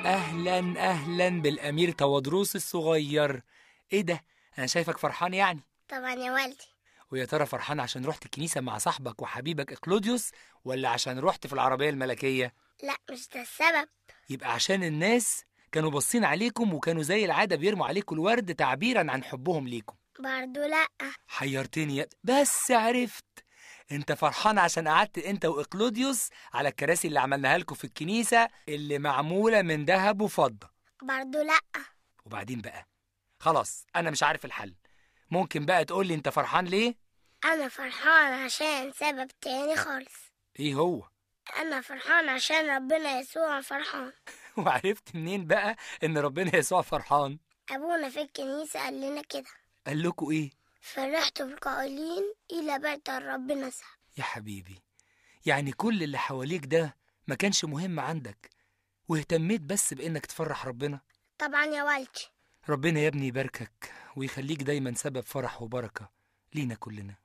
اهلا اهلا بالامير توادروس الصغير ايه ده انا شايفك فرحان يعني طبعا يا والدي ويا ترى فرحان عشان رحت الكنيسه مع صاحبك وحبيبك اقلوديوس ولا عشان رحت في العربيه الملكيه لا مش ده السبب يبقى عشان الناس كانوا باصين عليكم وكانوا زي العاده بيرموا عليكم الورد تعبيرا عن حبهم ليكم برضو لا حيرتني يا بس عرفت انت فرحان عشان قعدت انت واقلوديوس على الكراسي اللي عملناها لكم في الكنيسه اللي معموله من ذهب وفضه برضو لا وبعدين بقى خلاص انا مش عارف الحل ممكن بقى تقول لي انت فرحان ليه انا فرحان عشان سبب تاني خالص ايه هو انا فرحان عشان ربنا يسوع فرحان وعرفت منين بقى ان ربنا يسوع فرحان ابونا في الكنيسة قال لنا كده قال لكم ايه فرحت بالقائلين الى بيت الرب نسى يا حبيبي يعني كل اللي حواليك ده ما كانش مهم عندك واهتميت بس بانك تفرح ربنا طبعا يا والدي ربنا يا ابني يباركك ويخليك دايما سبب فرح وبركه لينا كلنا